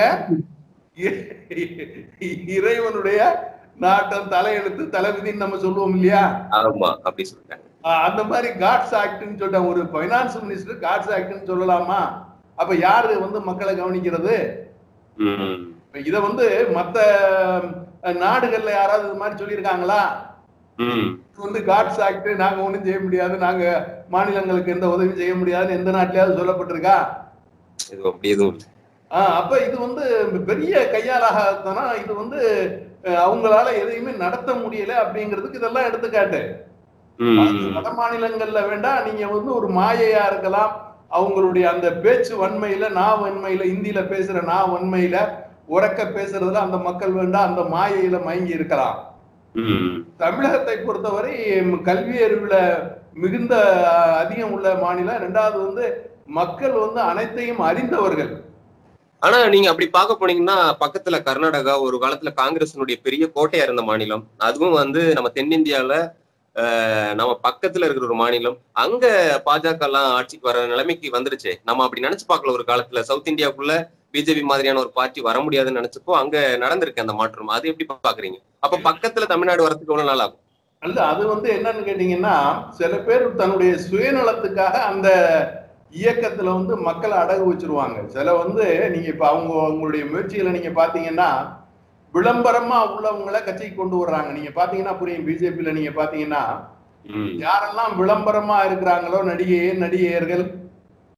இ- இறைவனுடைய நாட்டம் தலையெழுத்து தலைவிதின்னு நம்ம சொல்லுவோம் இல்லையா ஆமா அப்படி சொல்லிட்டாங்க ஆஹ் அந்த மாதிரி காட்ஸ் ஆக்ட்னு சொல்லிட்டாங்க ஒரு பைனான்ஸ் மினிஸ்டர் காட்ஸ் ஆக்ட்னு சொல்லலாமா அப்ப யாரு வந்து மக்களை கவனிக்கிறது ம், இப்ப இத வந்து மத்த அஹ், நாடுகள்ல யாராவது இது மாதிரி சொல்லியிருக்காங்களா ம், இது வந்து காட்ஸ் ஆக்ட் நாங்க ஒண்ணும் செய்ய முடியாது நாங்க மாநிலங்களுக்கு எந்த உதவியும் செய்ய முடியாதுன்னு எந்த நாட்டிலயாவது சொல்லப்பட்டிருக்கா இது அப்படி எதுவும் இல்லை. ஆஹ் அப்ப இது வந்து பெரிய கையாலாகத்தனா இது வந்து அஹ், அவங்களால எதையுமே நடத்த முடியல அப்படிங்கிறதுக்கு இதெல்லாம் எடுத்துக்காட்டு ம், அது ம், வட மாநிலங்கள்ல வேண்டாம் நீங்க வந்து ஒரு மாயையா இருக்கலாம் அவங்களுடைய அந்த பேச்சு வன்மையில நான் வன்மையில இந்தியில பேசுற நான் வன்மையில உறக்க பேசுறதுல அந்த மக்கள் வேண்டாம் அந்த மாயையில மயங்கி இருக்கலாம் ம், தமிழகத்தை பொறுத்தவரை ம், கல்வி அறிவுல மிகுந்த அஹ், அதிகம் உள்ள மாநிலம் ரெண்டாவது வந்து மக்கள் வந்து அனைத்தையும் அறிந்தவர்கள் ஆனா நீங்க அப்படி பார்க்க போனீங்கன்னா பக்கத்துல கர்நாடகா ஒரு காலத்துல காங்கிரசினுடைய பெரிய கோட்டையா இருந்த மாநிலம் அதுவும் வந்து நம்ம தென்னிந்தியால அஹ், நம்ம பக்கத்துல இருக்கிற ஒரு மாநிலம் அங்க பாஜக எல்லாம் ஆட்சிக்கு வர நிலைமைக்கு வந்துருச்சு நம்ம அப்படி நினைச்சு பார்க்கல ஒரு காலத்துல சவுத் இந்தியாவுக்குள்ள பிஜேபி மாதிரியான ஒரு பார்ட்டி வர முடியாதுன்னு நினைச்சப்போ அங்க நடந்திருக்கு அந்த மாற்றம் அது எப்படி பாக்குறீங்க அப்ப பக்கத்துல தமிழ்நாடு வரதுக்கு எவ்வளவு நாள் ஆகும் அல்ல அது வந்து என்னன்னு கேட்டீங்கன்னா சில பேர் தன்னுடைய சுயநலத்துக்காக அந்த இயக்கத்துல வந்து மக்களை அடகு வச்சிருவாங்க சில வந்து நீங்க இப்ப அவங்க அவங்களுடைய முயற்சிகளை நீங்க பாத்தீங்கன்னா விளம்பரமா உள்ளவங்கள கட்சிக்கு கொண்டு வர்றாங்க நீங்க பாத்தீங்கன்னா புரியும் பிஜேபியில நீங்க பாத்தீங்கன்னா ம், யாரெல்லாம் விளம்பரமா இருக்கிறாங்களோ நடிகை நடிகையர்கள்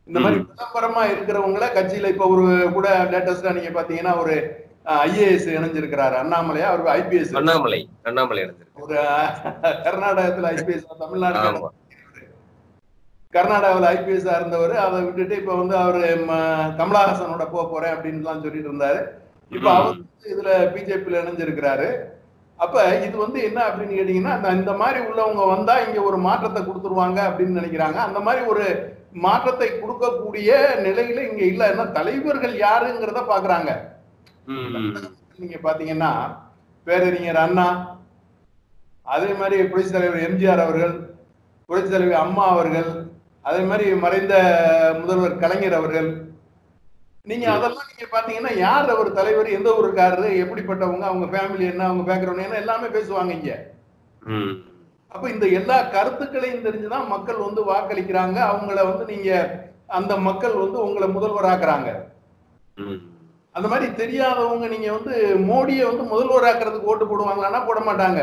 இந்த மாதிரி ம். விளம்பரமா இருக்கிறவங்கள கட்சியில இப்ப ஒரு கூட லேட்டஸ்டா நீங்க பாத்தீங்கன்னா ஒரு ஐஏஎஸ் இணைஞ்சிருக்கிறாரு அண்ணாமலையா அவருக்கு ஐபிஎஸ் அண்ணாமலை அண்ணாமலை இணைஞ்சிருக்கு ஒரு அஹ், கர்நாடகத்துல ஐபிஎஸ் தமிழ்நாடு ஆமா கர்நாடகாவில் ஐபிஎஸ் இருந்தவர் அதை விட்டுட்டு இப்ப வந்து அவரு ம, கமலஹாசனோட போக போறேன் அப்படின்லாம் சொல்லிட்டு இருந்தாரு இப்ப ம். அவர் வந்து இதுல பிஜேபியில இணைஞ்சிருக்கிறாரு அப்ப இது வந்து என்ன அப்படின்னு கேட்டீங்கன்னா அந்த இந்த மாதிரி உள்ளவங்க வந்தா இங்க ஒரு மாற்றத்தை கொடுத்துருவாங்க அப்படின்னு நினைக்கிறாங்க அந்த மாதிரி ஒரு மாற்றத்தை கொடுக்கக்கூடிய நிலையில இங்க இல்ல என்ன தலைவர்கள் யாருங்கிறத பாக்குறாங்க ம், ம். நீங்க பாத்தீங்கன்னா பேரறிஞர் அண்ணா அதே மாதிரி புரட்சி தலைவர் எம்ஜிஆர் அவர்கள் புரட்சி தலைவர் அம்மா அவர்கள் அதே மாதிரி மறைந்த முதல்வர் கலைஞர் அவர்கள் நீங்க அதெல்லாம் நீங்க பாத்தீங்கன்னா யார் அவர் தலைவர் எந்த ஊருக்காரரு எப்படிப்பட்டவங்க அவங்க ஃபேமிலி என்ன அவங்க பேக்ரவுண்ட் என்ன எல்லாமே பேசுவாங்க இங்க ம். அப்ப இந்த எல்லா கருத்துக்களையும் தெரிஞ்சுதான் மக்கள் வந்து வாக்களிக்கிறாங்க அவங்கள வந்து நீங்க அந்த மக்கள் வந்து உங்களை முதல்வராக்குறாங்க ம். அந்த மாதிரி தெரியாதவங்க நீங்க வந்து மோடியை வந்து முதல்வராக்குறதுக்கு ஓட்டு போடுவாங்களான்னா போட மாட்டாங்க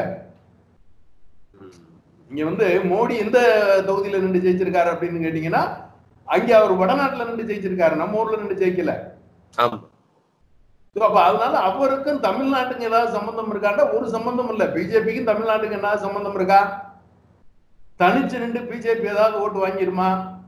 ம். இங்க வந்து மோடி எந்த தொகுதியில நின்று ஜெயிச்சிருக்காரு அப்படின்னு கேட்டீங்கன்னா அங்க அவர் வடநாட்டுல நின்று ஜெயிச்சிருக்காரு நம்ம ஊர்ல நின்று ஜெயிக்கல ஆமா So, அப்ப அதனால அவருக்கும் தமிழ்நாட்டுக்கு ஏதாவது சம்பந்தம் இருக்காண்டா ஒரு சம்பந்தம் இல்ல பிஜேபிக்கும் தமிழ்நாட்டுக்கு என்ன சம்பந்தம் இருக்கா தனிச்சு நின்று பிஜேபி ஏதாவது ஓட்டு வாங்கிருமா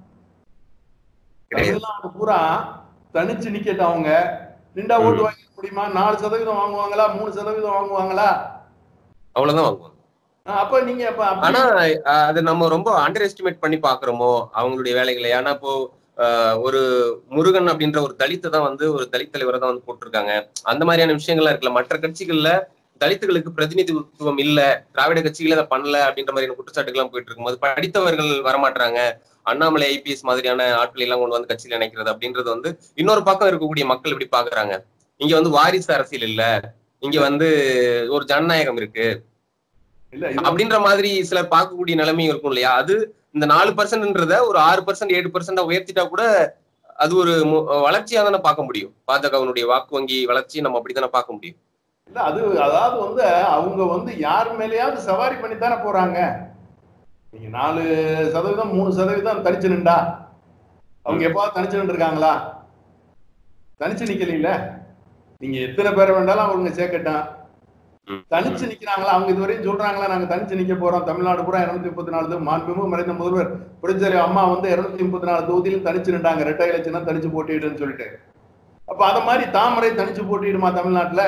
கிடையாது தமிழ்நாடு பூரா தனிச்சு நிக்கட்டும் அவங்க நின்றா ஓட்டு ம். வாங்கிக்க முடியுமா நாலு சதவீதம் வாங்குவாங்களா மூணு சதவீதம் வாங்குவாங்களா அவ்வளவுதான் வாங்குவாங்க அஹ் அப்ப நீங்க அப்ப அப்படி- ஆனா அஹ், அது நம்ம ரொம்ப அண்டர் எஸ்டிமேட் பண்ணி பாக்குறோமோ அவங்களுடைய வேலைகளை ஆனா இப்போ அஹ், ஒரு முருகன் அப்படின்ற ஒரு தலித்தை தான் வந்து ஒரு தலித் தலைவரை தான் வந்து போட்டிருக்காங்க அந்த மாதிரியான விஷயங்கள்லாம் இருக்குல்ல மற்ற கட்சிகள்ல தலித்துகளுக்கு பிரதிநிதித்துவம் இல்ல திராவிட கட்சிகளே அதை பண்ணல அப்படின்ற மாதிரியான குற்றச்சாட்டுகள்லாம் போயிட்டு இருக்கும்போது படித்தவர்கள் வரமாட்டாங்க அண்ணாமலை ஐபிஎஸ் மாதிரியான ஆட்கள் எல்லாம் கொண்டு வந்து கட்சியில இணைக்கிறது அப்படின்றது வந்து இன்னொரு பக்கம் இருக்கக்கூடிய மக்கள் எப்படி பாக்குறாங்க இங்க வந்து வாரிசு அரசியல் இல்ல இங்க வந்து ஒரு ஜனநாயகம் இருக்கு இல்ல இது அப்படின்ற மாதிரி சிலர் பார்க்கக்கூடிய நிலைமையும் இருக்கும் இல்லையா அது இந்த நாலு பர்சன்ட்ன்றத ஒரு ஆறு பர்சன்ட் ஏழு பர்சன்டா உயர்த்திட்டா கூட அது ஒரு மு- வளர்ச்சியா தானே பார்க்க முடியும் பாஜகவினுடைய வாக்கு வங்கி வளர்ச்சி நம்ம அப்படித்தானே பார்க்க முடியும் இல்ல அது அதாவது வந்து அவங்க வந்து யார் மேலேயாவது சவாரி பண்ணி தானே போறாங்க நீங்க நாலு சதவீதம் மூணு சதவீதம் தனிச்சு நின்றா அவங்க எப்பாவது தனிச்சு நின்று இருக்காங்களா தனிச்சு நிக்கல நீங்க எத்தனை பேரை வேண்டாலும் அவங்க சேர்க்கட்டும் ம். தனிச்சு நிக்கிறாங்களா அவங்க இதுவரையும் சொல்றாங்களா நாங்க தனிச்சு நிக்க போறோம் தமிழ்நாடு பூரா இருநூத்தி முப்பத்தி நாலு மாண்புமிகு மறைந்த முதல்வர் புரட்சி அம்மா வந்து இருநூத்தி முப்பத்தி நாலு தொகுதியிலும் தனிச்சு நின்றாங்க ரெட்டை இலட்சணம் தனிச்சு போட்டிடுன்னு சொல்லிட்டு அப்ப அத மாதிரி தாமரை தனிச்சு போட்டிடுமா தமிழ்நாட்டுல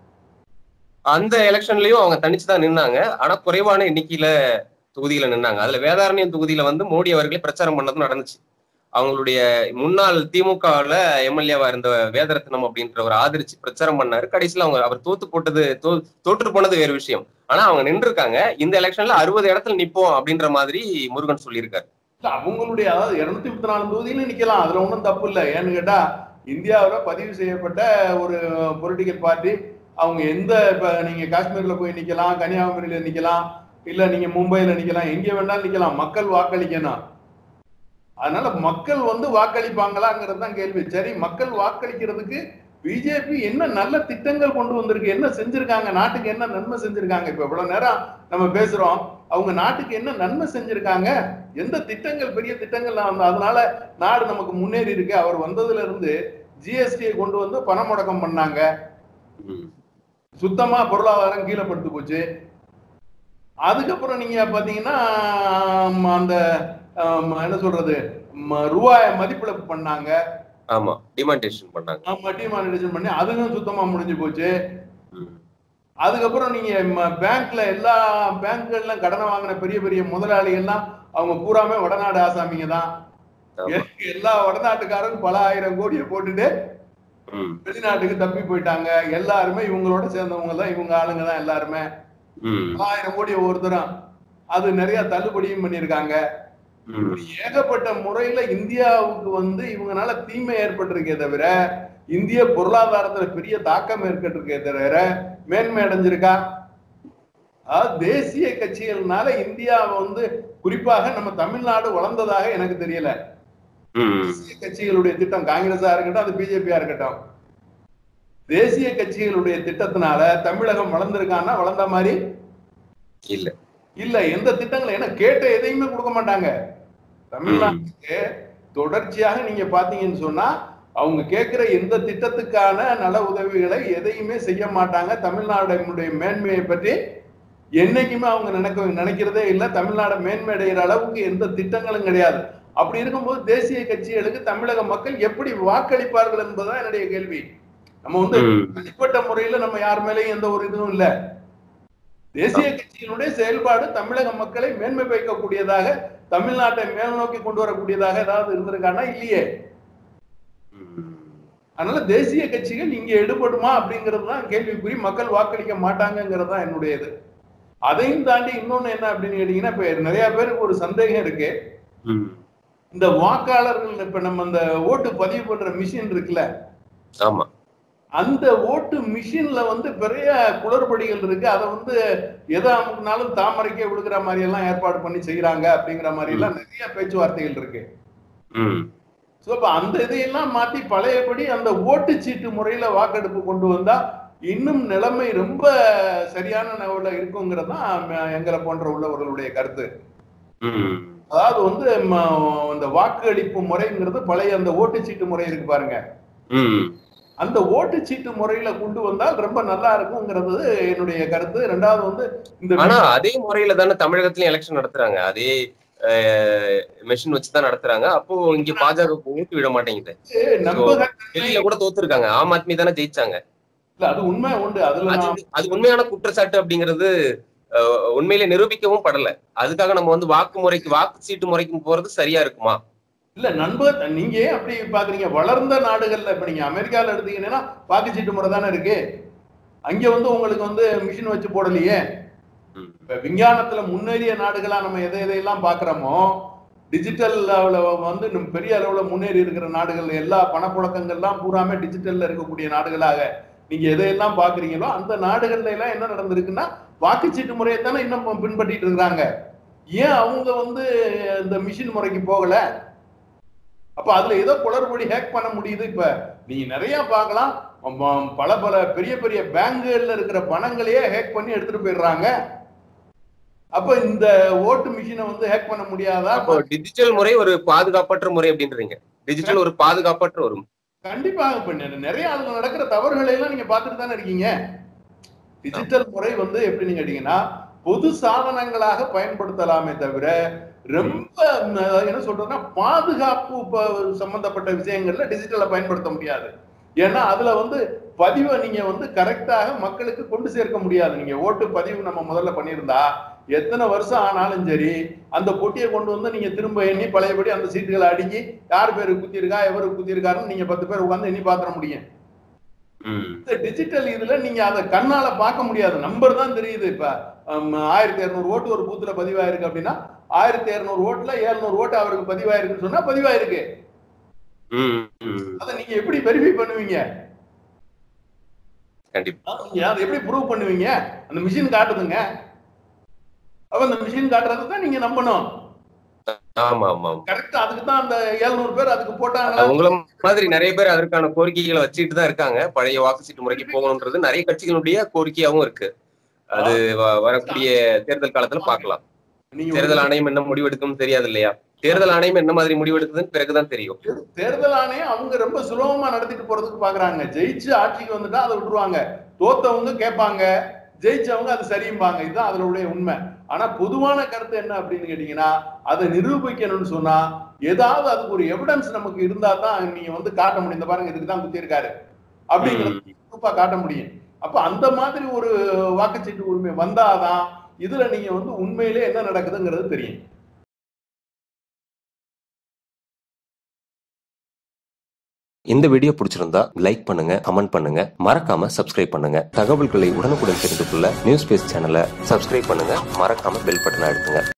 அந்த எலெக்ஷன்லயும் அவங்க தனிச்சு தான் நின்னாங்க ஆனா குறைவான எண்ணிக்கையில தொகுதியில நின்னாங்க அதுல வேதாரண்யம் தொகுதியில வந்து மோடி அவர்களே பிரச்சாரம் பண்ணதும் நடந்துச்சு அவங்களுடைய முன்னாள் திமுகவுல எம்எல்ஏவா இருந்த வேதரத்னம் அப்படின்றவர் ஆதரிச்சு பிரச்சாரம் பண்ணாரு கடைசியில அவங்க அவர் தோத்து போட்டது தோ- தோற்று போனது வேறு விஷயம் ஆனா அவங்க நின்று இருக்காங்க இந்த எலெக்ஷன்ல அறுபது இடத்துல நிப்போம் அப்படின்ற மாதிரி முருகன் சொல்லியிருக்காரு இல்ல, அவங்களுடைய அதாவது இருநூத்தி முப்பத்தி நாலு தொகுதியிலும் நிக்கலாம் அதுல ஒண்ணும் தப்பு இல்ல ஏன்னு கேட்டா இந்தியாவுல பதிவு செய்யப்பட்ட ஒரு பொலிட்டிக்கல் பார்ட்டி அவங்க எந்த இப்ப நீங்க காஷ்மீர்ல போய் நிக்கலாம் கன்னியாகுமரியில நிக்கலாம் இல்ல நீங்க மும்பைல நிக்கலாம் எங்க வேணாலும் நிக்கலாம் மக்கள் வாக்களிக்கணும் அதனால மக்கள் வந்து வாக்களிப்பாங்களாங்கிறது தான் கேள்வி சரி மக்கள் வாக்களிக்கிறதுக்கு பிஜேபி என்ன நல்ல திட்டங்கள் கொண்டு வந்திருக்கு என்ன செஞ்சிருக்காங்க நாட்டுக்கு என்ன நன்மை செஞ்சிருக்காங்க இப்ப இவ்வளவு நேரம் நம்ம பேசுறோம் அவங்க நாட்டுக்கு என்ன நன்மை செஞ்சிருக்காங்க எந்த திட்டங்கள் பெரிய திட்டங்கள் வந்து அதனால நாடு நமக்கு முன்னேறி இருக்கு அவர் வந்ததுல இருந்து ஜிஎஸ்டியை கொண்டு வந்து பண முடக்கம் பண்ணாங்க சுத்தமா பொருளாதாரம் கீழே படுத்து போச்சு அதுக்கப்புறம் நீங்க பாத்தீங்கன்னா ஆம், அந்த ஆம், என்ன சொல்றது ம- ரூபாய மதிப்பிழப்பு பண்ணாங்க ஆமா டிமாண்டேஷன் பண்ணாங்க டிமானிட்டேஷன் பண்ணி அதுவும் சுத்தமா முடிஞ்சு போச்சு ம். அதுக்கப்புறம் நீங்க ம- பேங்க்ல எல்லா பேங்க்கள்ல கடனை வாங்கின பெரிய பெரிய முதலாளிகள்லாம் அவங்க பூராமே வடநாடு ஆசாமிங்க தான் ஆமா. எல்லா வடநாட்டுக்காரரும் பல ஆயிரம் கோடியை போட்டுட்டு ம். வெளிநாட்டுக்கு தப்பி போயிட்டாங்க எல்லாருமே இவங்களோட சேர்ந்தவங்க தான் இவங்க ஆளுங்க தான் எல்லாருமே ம். பல ஆயிரம் கோடி ஒவ்வொருத்தரும் அது நிறைய தள்ளுபடியும் பண்ணியிருக்காங்க ம். இப்படி ஏகப்பட்ட முறையில இந்தியாவுக்கு வந்து இவங்கனால தீமை ஏற்பட்டிருக்கே தவிர இந்திய பொருளாதாரத்துல பெரிய தாக்கம் ஏற்பட்டிருக்கே தவிர மேன்மை அடைஞ்சிருக்கா அதாவது தேசிய கட்சிகள்னால இந்தியாவை வந்து குறிப்பாக நம்ம தமிழ்நாடு வளர்ந்ததாக எனக்கு தெரியல ம். தேசிய கட்சிகளுடைய திட்டம் காங்கிரஸா இருக்கட்டும் அது பிஜேபியா இருக்கட்டும் தேசிய கட்சிகளுடைய திட்டத்தினால தமிழகம் வளர்ந்திருக்கான்னா வளர்ந்த மாதிரி இல்ல இல்ல எந்த திட்டங்களும் ஏன்னா கேட்ட எதையுமே கொடுக்க மாட்டாங்க தமிழ்நாட்டுக்கு தொடர்ச்சியாக நீங்க பாத்தீங்கன்னு சொன்னா அவங்க கேட்கிற எந்த திட்டத்துக்கான நல உதவிகளை எதையுமே செய்ய மாட்டாங்க தமிழ்நாடுடைய மேன்மையை பற்றி என்னைக்குமே அவங்க நினைக்க நினைக்கிறதே இல்லை தமிழ்நாடு மேன்மை அடைகிற அளவுக்கு எந்த திட்டங்களும் கிடையாது அப்படி இருக்கும்போது தேசிய கட்சிகளுக்கு தமிழக மக்கள் எப்படி வாக்களிப்பார்கள் என்பதுதான் என்னுடைய கேள்வி நம்ம வந்து ம். தனிப்பட்ட முறையில நம்ம யார் மேலேயும் எந்த ஒரு இதுவும் இல்ல தேசிய கட்சியினுடைய செயல்பாடு தமிழக மக்களை மேன்மை வைக்கக்கூடியதாக தமிழ்நாட்டை மேல் நோக்கி கொண்டு வரக்கூடியதாக ஏதாவது இருந்திருக்கானா இல்லையே ம். அதனால தேசிய கட்சிகள் இங்க எடுபடுமா அப்படிங்கிறது தான் கேள்விக்குறி மக்கள் வாக்களிக்க மாட்டாங்கங்கிறது தான் என்னுடைய இது அதையும் தாண்டி இன்னொன்னு என்ன அப்படின்னு கேட்டீங்கன்னா இப்ப நிறைய பேருக்கு ஒரு சந்தேகம் இருக்கு ம். இந்த வாக்காளர்கள் இப்ப நம்ம இந்த ஓட்டு பதிவு பண்ற மிஷின் இருக்குல்ல ஆமா அந்த ஓட்டு மிஷின்ல வந்து பெரிய குளறுபடிகள் இருக்கு அதை வந்து எதை அமுக்குனாலும் தாமரைக்கே விழுகிற மாதிரி எல்லாம் ஏற்பாடு பண்ணி செய்யறாங்க அப்படிங்கிற மாதிரி எல்லாம் நிறைய பேச்சுவார்த்தைகள் இருக்கு ம். ஸோ அப்ப அந்த இதையெல்லாம் மாத்தி பழையபடி அந்த ஓட்டுச்சீட்டு முறையில வாக்கெடுப்பு கொண்டு வந்தா இன்னும் நிலைமை ரொம்ப சரியான லெவல்ல இருக்குங்கிறது தான் எங்களை போன்ற உள்ளவர்களுடைய கருத்து ம். அதாவது வந்து ம- அந்த வாக்களிப்பு முறைங்கிறது பழைய அந்த ஓட்டுச்சீட்டு முறை இருக்கு பாருங்க ம். அந்த ஓட்டுச்சீட்டு முறையில கொண்டு வந்தால் ரொம்ப நல்லா இருக்குங்கிறது என்னுடைய கருத்து ரெண்டாவது வந்து இந்த ஆனா அதே முறையில தானே தமிழகத்திலயும் எலெக்ஷன் நடத்துறாங்க அதே மெஷின் வச்சு தான் நடத்துறாங்க அப்போ இங்க பாஜக ஓட்டு விட மாட்டேங்குது நம்பக டெல்லியில கூட தோத்துருக்காங்க ஆம் ஆத்மி தானே ஜெயிச்சாங்க இல்ல அது உண்மை உண்டு அதுல அது நான் அது உண்மையான குற்றச்சாட்டு அப்படிங்கிறது அஹ், உண்மையிலே நிரூபிக்கவும் படல அதுக்காக நம்ம வந்து வாக்கு முறைக்கு வாக்கு சீட்டு முறைக்கு போறது சரியா இருக்குமா இல்ல நண்பர் நீங்க ஏன் அப்படி பாக்குறீங்க வளர்ந்த நாடுகள்ல இப்ப நீங்க அமெரிக்கால எடுத்தீங்கன்னா வாக்குச்சீட்டு முறை தானே இருக்கு அங்க வந்து உங்களுக்கு வந்து மிஷின் வச்சு போடலையே ம். இப்ப விஞ்ஞானத்துல முன்னேறிய நாடுகளா நம்ம எதை எதையெல்லாம் பாக்குறோமோ டிஜிட்டல் லெவல வந்து நம்ம பெரிய அளவுல முன்னேறி இருக்கிற நாடுகள் எல்லா பணப்புழக்கங்கள்லாம் பூராமே டிஜிட்டல்ல இருக்கக்கூடிய நாடுகளாக நீங்க எதையெல்லாம் பாக்குறீங்களோ அந்த நாடுகள்ல எல்லாம் என்ன நடந்திருக்குன்னா வாக்குச்சீட்டு முறையை தானே இன்னும் பின்பற்றிட்டு இருக்கிறாங்க ஏன் அவங்க வந்து இந்த மிஷின் முறைக்கு போகல அப்ப அதுல ஏதோ குளறுபடி ஹேக் பண்ண முடியுது இப்ப நீங்க நிறைய பார்க்கலாம் ம- பல பல பெரிய பெரிய பேங்குகள்ல இருக்கிற பணங்களையே ஹேக் பண்ணி எடுத்துட்டு போயிடுறாங்க அப்ப இந்த ஓட்டு மிஷினை வந்து ஹேக் பண்ண முடியாதா அப்போ டிஜிட்டல் முறை ஒரு பாதுகாப்பற்ற முறை அப்படின்றீங்க டிஜிட்டல் ஒரு பாதுகாப்பற்ற ஒரு கண்டிப்பாக இப்ப நெ- நிறைய அதுல நடக்கிற தவறுகளை எல்லாம் நீங்க பார்த்துட்டு தானே இருக்கீங்க டிஜிட்டல் முறை வந்து எப்படின்னு கேட்டீங்கன்னா பொது சாதனங்களாக பயன்படுத்தலாமே தவிர ரொம்ப ம், என்ன சொல்றதுன்னா பாதுகாப்பு ப- சம்பந்தப்பட்ட விஷயங்கள்ல டிஜிட்டலை பயன்படுத்த முடியாது ஏன்னா அதுல வந்து பதிவை நீங்க வந்து கரெக்டாக மக்களுக்கு கொண்டு சேர்க்க முடியாது நீங்க ஓட்டு பதிவு நம்ம முதல்ல பண்ணியிருந்தா எத்தனை வருஷம் ஆனாலும் சரி அந்த பொட்டியை கொண்டு வந்து நீங்க திரும்ப எண்ணி பழையபடி அந்த சீட்டுகளை அடுக்கி யார் பேரு குத்திருக்கா எவரு குத்திருக்காருன்னு நீங்க பத்து பேர் உட்கார்ந்து எண்ணி பாத்திர முடியும் ம். இந்த டிஜிட்டல் இதுல நீங்க அதை கண்ணால பார்க்க முடியாது நம்பர் தான் தெரியுது இப்ப ஆயிரத்தி இருநூறு ஓட்டு ஒரு பூத்துல பதிவாயிருக்கு அப்படின்னா ஆயிரத்தி இருநூறு ஓட்டுல ஏழுநூறு ஓட்டு அவருக்கு பதிவாயிருக்குன்னு சொன்னா பதிவாயிருக்கு ம். ம். அதை நீங்க எப்படி வெரிஃபை பண்ணுவீங்க கண்டிப்பா நீங்க அதை எப்படி ப்ரூவ் பண்ணுவீங்க அந்த மிஷின் காட்டுதுங்க அப்ப அந்த மிஷின் காட்டுறதை தான் நீங்க நம்பணும் ஆமா ஆமா ஆமா. கரெக்டா அதுக்கு தான் அந்த ஏழுநூறு பேர் அதுக்கு போட்டாங்க உங்கள மாதிரி நிறைய பேர் அதற்கான கோரிக்கைகளை வச்சுட்டு தான் இருக்காங்க பழைய வாக்குச்சீட்டு முறைக்கு போகணும்ன்றது நிறைய கட்சிகளுடைய கோரிக்கையாவும் இருக்கு அது வ- வரக்கூடிய தேர்தல் காலத்துல பார்க்கலாம் நீங்க தேர்தல் ஆணையம் என்ன முடிவெடுக்கும் தெரியாது இல்லையா தேர்தல் ஆணையம் என்ன மாதிரி முடிவெடுக்குதுன்னு பிறகுதான் தெரியும் தேர்தல் ஆணையம் அவங்க ரொம்ப சுலபமா நடத்திட்டு போறதுக்கு பாக்குறாங்க ஜெயிச்சு ஆட்சிக்கு வந்துட்டா அதை விட்டுருவாங்க தோத்தவங்க கேட்பாங்க ஜெயிச்சவங்க அது சரியும்பாங்க இதுதான் அதுல உடைய உண்மை ஆனா பொதுவான கருத்து என்ன அப்படின்னு கேட்டீங்கன்னா அதை நிரூபிக்கணும்னு சொன்னா ஏதாவது அதுக்கு ஒரு எவிடன்ஸ் நமக்கு இருந்தா தான் நீங்க வந்து காட்ட முடியும் இந்த பாருங்க இதுக்கு தான் குத்திருக்காரு அப்படிங்கிறது ப்ரூஃபா காட்ட முடியும் அப்ப அந்த மாதிரி ஒரு வாக்குச்சீட்டு உரிமை வந்தாதான் இதுல நீங்க வந்து உண்மையிலே என்ன நடக்குதுங்கிறது தெரியும் இந்த வீடியோ பிடிச்சிருந்தா லைக் பண்ணுங்க கமெண்ட் பண்ணுங்க மறக்காம சப்ஸ்கிரைப் பண்ணுங்க தகவல்களை உடனுக்குடன் தெரிந்து கொள்ள நியூஸ் பேஸ் சேனலை சப்ஸ்கிரைப் பண்ணுங்க மறக்காம பெல் பட்டனை அழுத்துங்க